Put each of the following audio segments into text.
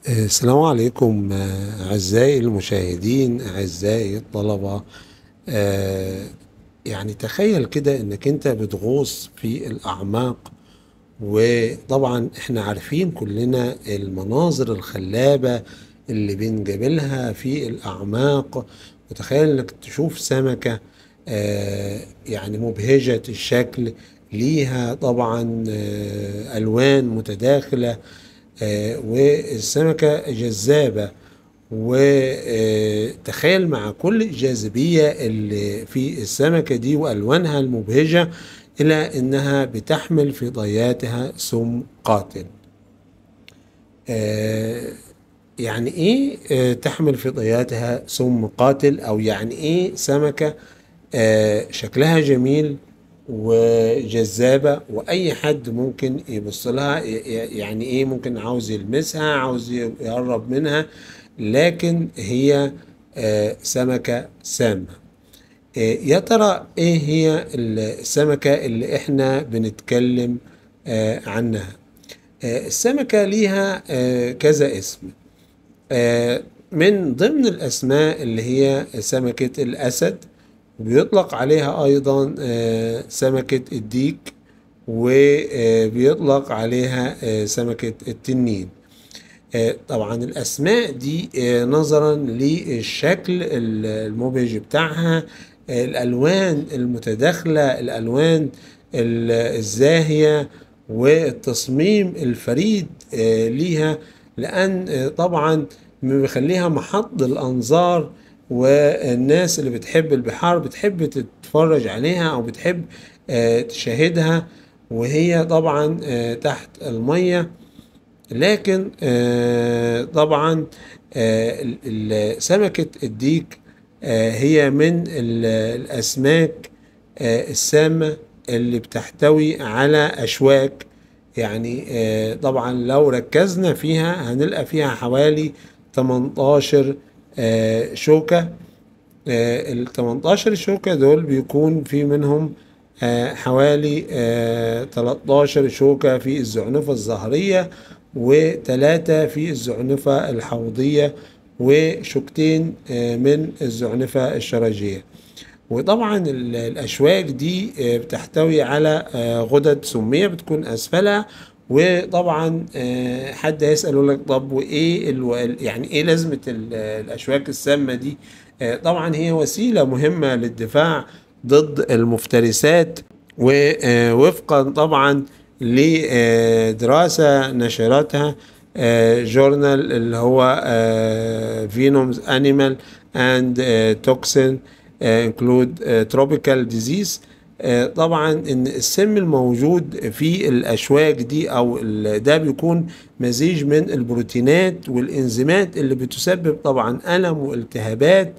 السلام عليكم آه، أعزائي المشاهدين أعزائي الطلبة آه، يعني تخيل كده إنك أنت بتغوص في الأعماق وطبعا إحنا عارفين كلنا المناظر الخلابة اللي بنقابلها في الأعماق وتخيل إنك تشوف سمكة آه، يعني مبهجة الشكل ليها طبعا آه، ألوان متداخلة آه، والسمكة جذابة وتخيل مع كل الجاذبية اللي في السمكة دي وألوانها المبهجة إلى أنها بتحمل في ضياتها سم قاتل آه، يعني إيه آه، تحمل في ضياتها سم قاتل أو يعني إيه سمكة آه، شكلها جميل وجذابة وأي حد ممكن يبص لها ي- ي- يعني إيه ممكن عاوز يلمسها عاوز يقرب منها لكن هي آه، سمكة سامة آه، يا ترى إيه هي السمكة اللي إحنا بنتكلم آه، عنها آه، السمكة ليها آه، كذا اسم آه، من ضمن الأسماء اللي هي سمكة الأسد بيطلق عليها أيضا آه، سمكة الديك وبيطلق عليها آه، سمكة التنين آه، طبعا الأسماء دي آه، نظرا للشكل ال- المبهج بتاعها آه، الألوان المتداخلة الألوان ال- الزاهية والتصميم الفريد آه، ليها لأن آه، طبعا بيخليها محط الأنظار والناس اللي بتحب البحار بتحب تتفرج عليها أو بتحب آه، تشاهدها وهي طبعا آه، تحت المية لكن آه، طبعا آه، ال- ال- سمكة الديك آه، هي من ال- الأسماك آه، السامة اللي بتحتوي على أشواك يعني آه، طبعا لو ركزنا فيها هنلقى فيها حوالي 18 آه، شوكة ال 18 شوكة دول بيكون في منهم آه، حوالي آه، 13 شوكة في الزعنفة الظهرية وثلاثة في الزعنفة الحوضية وشوكتين آه، من الزعنفة الشرجية وطبعا ال- الأشواك دي آه، بتحتوي على آه، غدد سمية بتكون أسفلها وطبعا آه، حد هيسأل يقول لك طب وإيه الو... يعني إيه لازمة ال- الأشواك السامة دي؟ آه، طبعا هي وسيلة مهمة للدفاع ضد المفترسات ووفقا طبعا لدراسة نشرتها جورنال اللي هو فينومز انيمال اند توكسين انكلود تروبيكال ديزيز طبعا ان السم الموجود في الاشواك دي او ال- ده بيكون مزيج من البروتينات والانزيمات اللي بتسبب طبعا الم والتهابات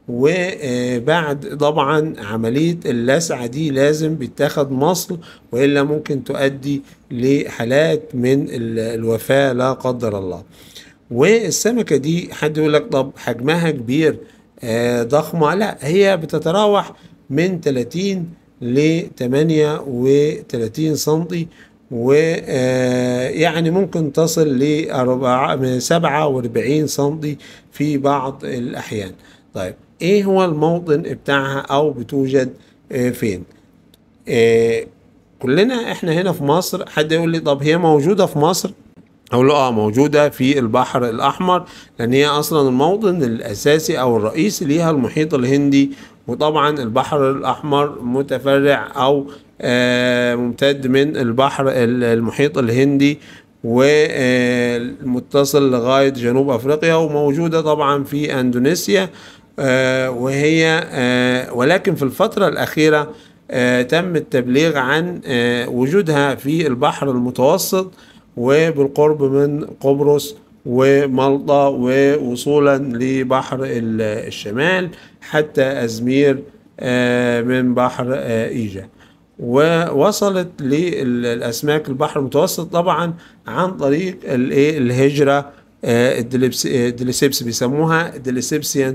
وبعد طبعا عملية اللسعة دي لازم بيتاخد مصل وإلا ممكن تؤدي لحالات من ال- الوفاة لا قدر الله والسمكة دي حد يقول لك طب حجمها كبير آه، ضخمة لا هي بتتراوح من 30 ل 38 سنتي ويعني ممكن تصل ل 47 سنتي في بعض الأحيان طيب ايه هو الموطن بتاعها او بتوجد آه، فين آه، كلنا احنا هنا في مصر حد يقول لي طب هي موجودة في مصر اقول له اه موجودة في البحر الاحمر لان هي اصلا الموطن الاساسي او الرئيسي ليها المحيط الهندي وطبعا البحر الاحمر متفرع او آه، ممتد من البحر ال- المحيط الهندي ومتصل لغاية جنوب افريقيا وموجودة طبعا في اندونيسيا آه، وهي آه، ولكن في الفترة الأخيرة آه، تم التبليغ عن آه، وجودها في البحر المتوسط وبالقرب من قبرص ومالطا ووصولا لبحر ال- الشمال حتى أزمير آه، من بحر آه، إيجا ووصلت للأسماك البحر المتوسط طبعا عن طريق الإيه الهجرة آه، الدليبس- آه، الدليسيبس بيسموها دليسيبسيان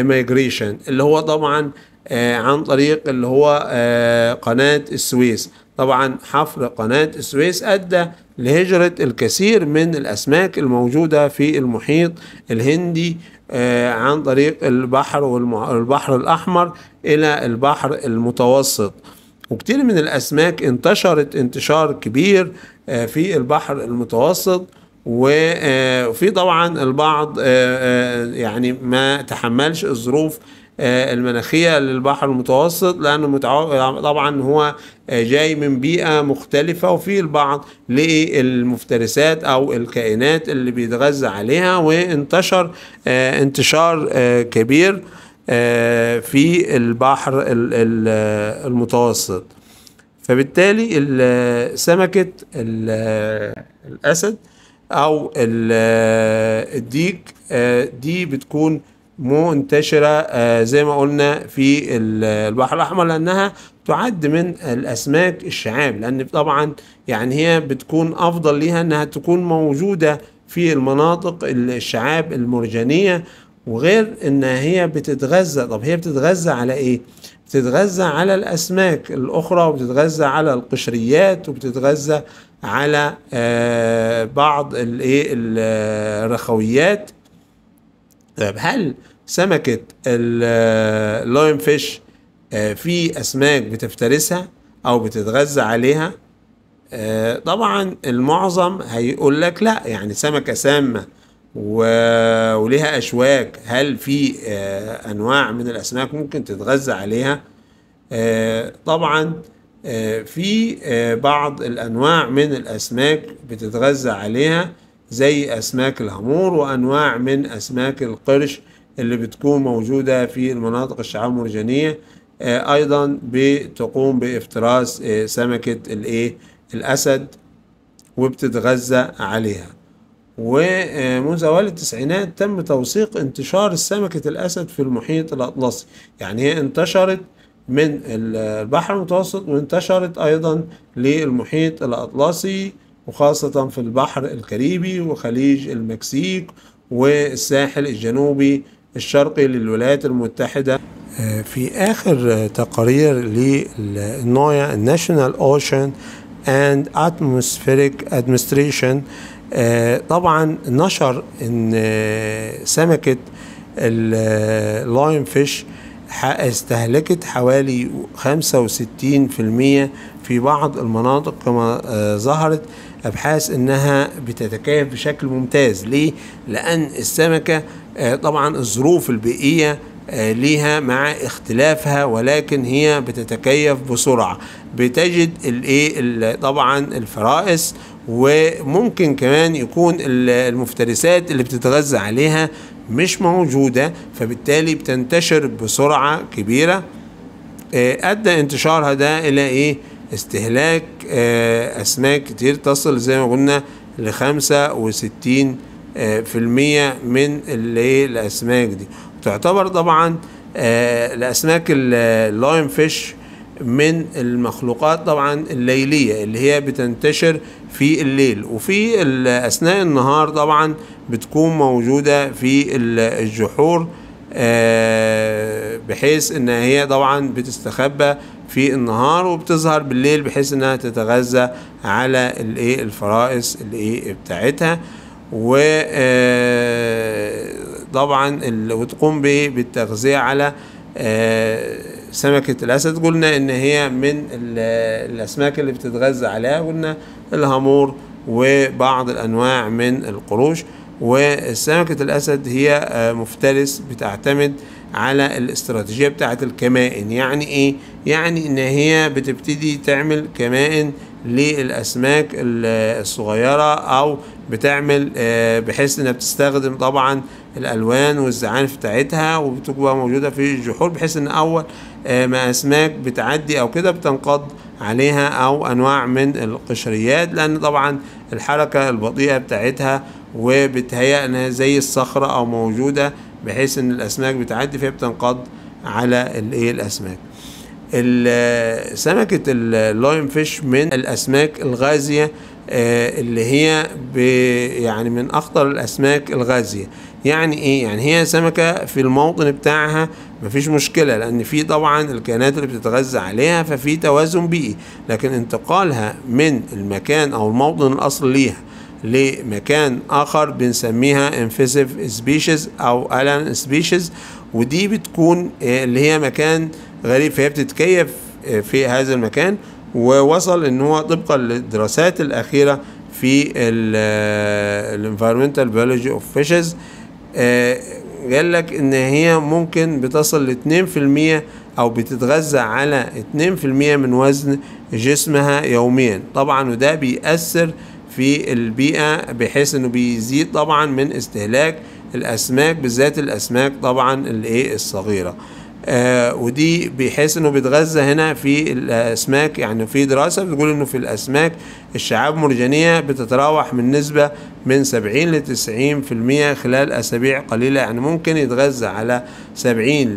مايجريشن اللي هو طبعا آه، عن طريق اللي هو آه، قناة السويس طبعا حفر قناة السويس أدى لهجرة الكثير من الأسماك الموجودة في المحيط الهندي عن طريق البحر والبحر الأحمر إلى البحر المتوسط وكتير من الأسماك انتشرت انتشار كبير في البحر المتوسط وفي طبعا البعض يعني ما تحملش الظروف المناخية للبحر المتوسط لأنه متعو... طبعا هو جاي من بيئة مختلفة وفي البعض للمفترسات أو الكائنات اللي بيتغذى عليها وانتشر انتشار كبير في البحر المتوسط فبالتالي سمكة الأسد أو الديك دي بتكون منتشرة زي ما قلنا في البحر الأحمر لأنها تعد من الأسماك الشعاب لأن طبعا يعني هي بتكون أفضل ليها أنها تكون موجودة في المناطق الشعاب المرجانية وغير ان هي بتتغذى طب هي بتتغذى على ايه بتتغذى على الاسماك الاخرى وبتتغذى على القشريات وبتتغذى على آه بعض الايه الرخويات طيب هل سمكة اللاين فيش آه في اسماك بتفترسها او بتتغذى عليها آه طبعا المعظم هيقول لك لا يعني سمكة سامة ولها اشواك هل في آه انواع من الاسماك ممكن تتغذى عليها آه طبعا آه في بعض الانواع من الاسماك بتتغذى عليها زي اسماك الهامور وانواع من اسماك القرش اللي بتكون موجودة في المناطق الشعاب المرجانية ايضا بتقوم بافتراس سمكة الايه الاسد وبتتغذى عليها ومنذ أوائل التسعينات تم توثيق انتشار سمكة الأسد في المحيط الأطلسي يعني هي انتشرت من البحر المتوسط وانتشرت أيضا للمحيط الأطلسي وخاصة في البحر الكاريبي وخليج المكسيك والساحل الجنوبي الشرقي للولايات المتحدة في آخر تقارير للنويا National Ocean and Atmospheric Administration طبعا نشر ان سمكة اللاين فيش استهلكت حوالي 65% في بعض المناطق كما ظهرت ابحاث انها بتتكيف بشكل ممتاز ليه لان السمكة طبعا الظروف البيئية ليها مع اختلافها ولكن هي بتتكيف بسرعة بتجد الايه طبعا الفرائس وممكن كمان يكون المفترسات اللي بتتغذى عليها مش موجودة فبالتالي بتنتشر بسرعة كبيرة أدى انتشارها ده إلى إيه استهلاك أسماك كتير تصل زي ما قلنا لخمسة وستين في المية من اللي الأسماك دي تعتبر طبعا الأسماك اللاين فيش من المخلوقات طبعا الليلية اللي هي بتنتشر في الليل وفي أثناء النهار طبعا بتكون موجودة في الجحور بحيث ان هي طبعا بتستخبى في النهار وبتظهر بالليل بحيث انها تتغذى على الايه الفرائس الايه بتاعتها و طبعا وتقوم بالتغذية على سمكة الأسد قلنا إن هي من الأسماك اللي بتتغذى عليها قلنا الهامور وبعض الأنواع من القروش وسمكة الأسد هي مفترس بتعتمد على الاستراتيجية بتاعة الكمائن يعني إيه؟ يعني إن هي بتبتدي تعمل كمائن للأسماك الصغيرة أو بتعمل بحيث إنها بتستخدم طبعا الألوان والزعانف بتاعتها وبتبقى موجودة في الجحور بحيث إن أول ما أسماك بتعدي أو كده بتنقض عليها أو أنواع من القشريات لأن طبعا الحركة البطيئة بتاعتها وبتهيأ إنها زي الصخرة أو موجودة بحيث إن الأسماك بتعدي فهي بتنقض على الإيه الأسماك. سمكة اللاين فيش من الأسماك الغازية اللي هي يعني من أخطر الأسماك الغازية يعني ايه يعني هي سمكة في الموطن بتاعها مفيش مشكلة لان في طبعا الكائنات اللي بتتغذى عليها ففي توازن بيئي لكن انتقالها من المكان او الموطن الاصلي ليها لمكان اخر بنسميها انفيسيف سبيشيز او الان سبيشيز ودي بتكون اللي هي مكان غريب فهي بتتكيف في هذا المكان ووصل ان هو طبقا للدراسات الاخيره في الانفيرمنتال بيولوجي اوف فيشز قال لك ان هي ممكن بتصل ل 2% او بتتغذى على 2% من وزن جسمها يوميا طبعا وده بيأثر في البيئة بحيث انه بيزيد طبعا من استهلاك الاسماك بالذات الاسماك طبعا الايه الصغيره آه ودي بحيث انه بيتغذى هنا في الاسماك يعني في دراسه بتقول انه في الاسماك الشعاب المرجانيه بتتراوح من نسبه من 70 ل 90% خلال اسابيع قليله يعني ممكن يتغذى على 70 ل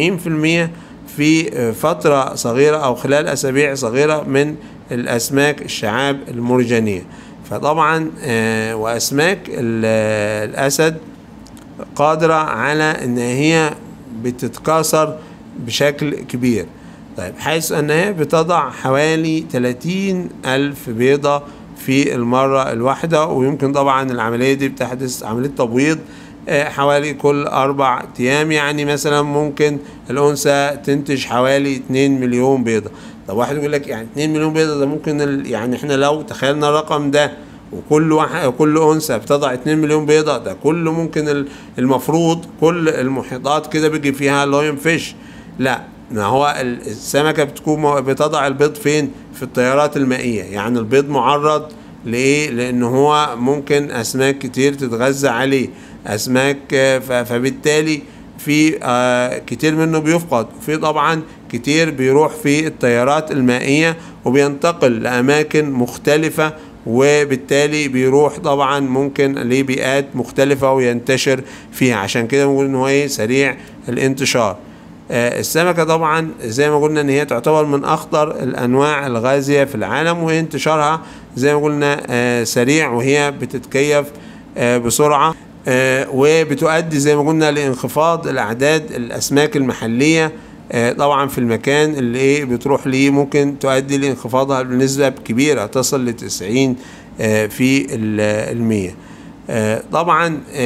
90% في فتره صغيره او خلال اسابيع صغيره من الاسماك الشعاب المرجانيه فطبعا آه واسماك الاسد قادرة على ان هي بتتكاثر بشكل كبير طيب حيث ان هي بتضع حوالي 30 الف بيضة في المرة الواحدة ويمكن طبعا العملية دي بتحدث عملية تبويض حوالي كل أربع أيام يعني مثلا ممكن الأنثى تنتج حوالي 2 مليون بيضة طب واحد يقول لك يعني 2 مليون بيضة ده ممكن يعني احنا لو تخيلنا الرقم ده وكل واحد كل انثى بتضع 2 مليون بيضه ده كله ممكن المفروض كل المحيطات كده بيجي فيها لاين فيش لا ما هو السمكه بتكون بتضع البيض فين في التيارات المائيه يعني البيض معرض لايه لان هو ممكن اسماك كتير تتغذى عليه اسماك فبالتالي في آه كتير منه بيفقد وفي طبعا كتير بيروح في التيارات المائيه وبينتقل لاماكن مختلفه وبالتالي بيروح طبعا ممكن لبيئات مختلفة وينتشر فيها عشان كده بنقول ان هو ايه سريع الانتشار آه السمكة طبعا زي ما قلنا ان هي تعتبر من اخطر الانواع الغازية في العالم وهي انتشارها زي ما قلنا آه سريع وهي بتتكيف آه بسرعة وبتؤدي زي ما قلنا لانخفاض الاعداد الاسماك المحليه طبعا في المكان اللي ايه بتروح ليه ممكن تؤدي لانخفاضها بنسبة كبيرة تصل لتسعين في المية طبعا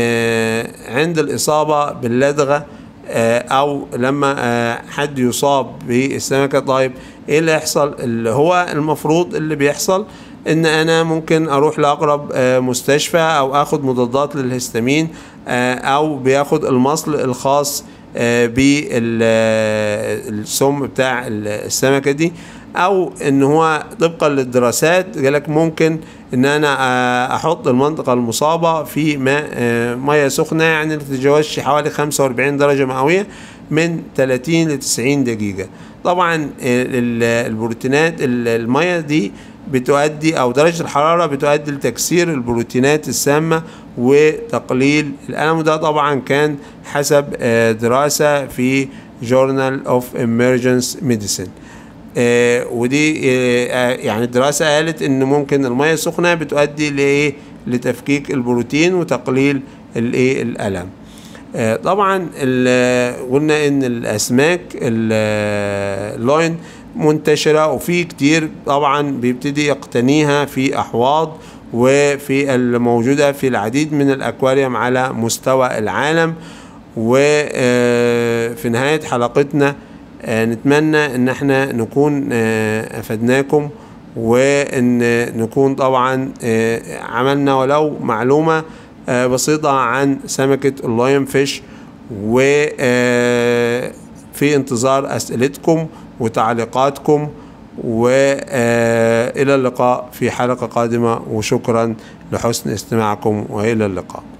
عند الإصابة باللدغة أو لما حد يصاب بالسمكة طيب ايه اللي يحصل اللي هو المفروض اللي بيحصل ان انا ممكن اروح لاقرب مستشفى او اخد مضادات للهستامين او بياخد المصل الخاص بالسم بتاع السمكه دي او ان هو طبقا للدراسات قالك ممكن ان انا احط المنطقه المصابه في ماء ميه سخنه يعني ما تتجاوزش حوالي 45 درجه مئويه من 30 ل 90 دقيقه طبعا البروتينات الميه دي بتؤدي او درجه الحراره بتؤدي لتكسير البروتينات السامه وتقليل الالم وده طبعا كان حسب دراسه في جورنال اوف ايمرجنس ميديسن ودي يعني الدراسه قالت ان ممكن الميه السخنه بتؤدي لايه لتفكيك البروتين وتقليل الايه الالم طبعا قلنا ان الاسماك اللاين منتشرة وفي كتير طبعا بيبتدي يقتنيها في أحواض وفي الموجودة في العديد من الأكواريوم على مستوى العالم وفي نهاية حلقتنا نتمنى ان احنا نكون افدناكم وان نكون طبعا عملنا ولو معلومة بسيطة عن سمكة اللاين فيش وفي انتظار اسئلتكم وتعليقاتكم والى اللقاء في حلقة قادمة وشكرا لحسن استماعكم والى اللقاء